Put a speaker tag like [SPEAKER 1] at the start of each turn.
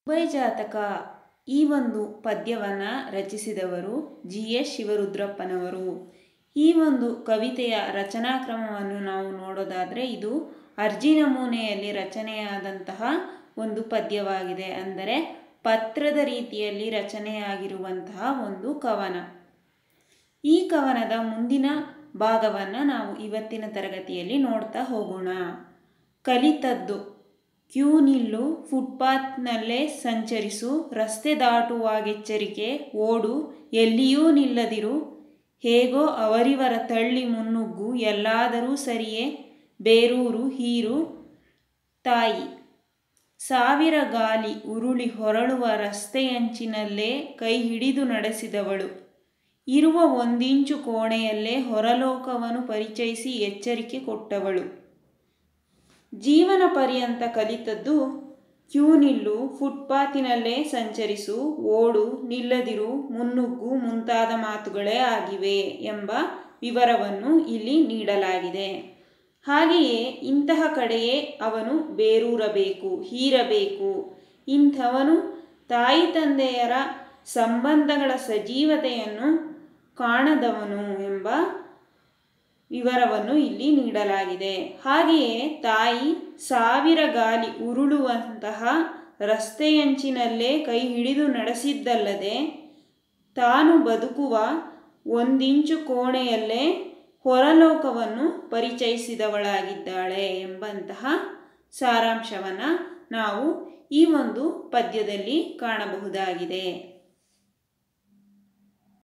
[SPEAKER 1] ಮುಂಬೈ ಜಾತಕ ಈ ಒಂದು ಪದ್ಯವನ್ನು ರಚಿಸಿದವರು ಜಿ ಎಸ್ ಶಿವರುದ್ರಪ್ಪನವರು ಈ ಒಂದು ಕವಿತೆಯ ರಚನಾಕ್ರಮವನ್ನು ನಾವು ನೋಡೋದಾದರೆ ಇದು ಅರ್ಜಿ ನಮೂನೆಯಲ್ಲಿ ರಚನೆಯಾದಂತಹ ಒಂದು ಪದ್ಯವಾಗಿದೆ ಅಂದರೆ ಪತ್ರದ ರೀತಿಯಲ್ಲಿ ರಚನೆಯಾಗಿರುವಂತಹ ಒಂದು ಕವನ ಈ ಕವನದ ಮುಂದಿನ ಭಾಗವನ್ನು ನಾವು ಇವತ್ತಿನ ತರಗತಿಯಲ್ಲಿ ನೋಡ್ತಾ ಹೋಗೋಣ ಕಲಿತದ್ದು ಕ್ಯೂ ನಿಲ್ಲು ಫುಟ್ಪಾತ್ನಲ್ಲೇ ಸಂಚರಿಸು ರಸ್ತೆ ದಾಟುವಾಗೆಚ್ಚರಿಕೆ ಓಡು ಎಲ್ಲಿಯೂ ನಿಲ್ಲದಿರು ಹೇಗೋ ಅವರಿವರ ತಳ್ಳಿ ಮುನ್ನುಗ್ಗು ಎಲ್ಲಾದರೂ ಸರಿಯೇ ಬೇರೂರು ಹೀರು ತಾಯಿ ಸಾವಿರ ಗಾಲಿ ಉರುಳಿ ಹೊರಳುವ ರಸ್ತೆಯಂಚಿನಲ್ಲೇ ಕೈ ಹಿಡಿದು ನಡೆಸಿದವಳು ಇರುವ ಒಂದಿಂಚು ಕೋಣೆಯಲ್ಲೇ ಹೊರಲೋಕವನ್ನು ಪರಿಚಯಿಸಿ ಎಚ್ಚರಿಕೆ ಕೊಟ್ಟವಳು ಜೀವನ ಪರ್ಯಂತ ಕಲಿತದ್ದು ಕ್ಯೂ ನಿಲ್ಲು ಫುಟ್ಪಾತಿನಲ್ಲೇ ಸಂಚರಿಸು ಓಡು ನಿಲ್ಲದಿರು ಮುನ್ನುಗ್ಗು ಮುಂತಾದ ಮಾತುಗಳೇ ಆಗಿವೆ ಎಂಬ ವಿವರವನ್ನು ಇಲ್ಲಿ ನೀಡಲಾಗಿದೆ ಹಾಗೆಯೇ ಇಂತಹ ಕಡೆಯೇ ಅವನು ಬೇರೂರಬೇಕು ಹೀರಬೇಕು ಇಂಥವನು ತಾಯಿ ತಂದೆಯರ ಸಂಬಂಧಗಳ ಸಜೀವತೆಯನ್ನು ಕಾಣದವನು ಎಂಬ ವಿವರವನ್ನು ಇಲ್ಲಿ ನೀಡಲಾಗಿದೆ ಹಾಗೆಯೇ ತಾಯಿ ಸಾವಿರ ಗಾಲಿ ಉರುಳುವಂತಹ ರಸ್ತೆಯಂಚಿನಲ್ಲೇ ಕೈ ಹಿಡಿದು ನಡೆಸಿದ್ದಲ್ಲದೆ ತಾನು ಬದುಕುವ ಒಂದಿಂಚು ಕೋಣೆಯಲ್ಲೇ ಹೊರಲೋಕವನ್ನು ಪರಿಚಯಿಸಿದವಳಾಗಿದ್ದಾಳೆ ಎಂಬಂತಹ ಸಾರಾಂಶವನ್ನು ನಾವು ಈ ಒಂದು ಪದ್ಯದಲ್ಲಿ ಕಾಣಬಹುದಾಗಿದೆ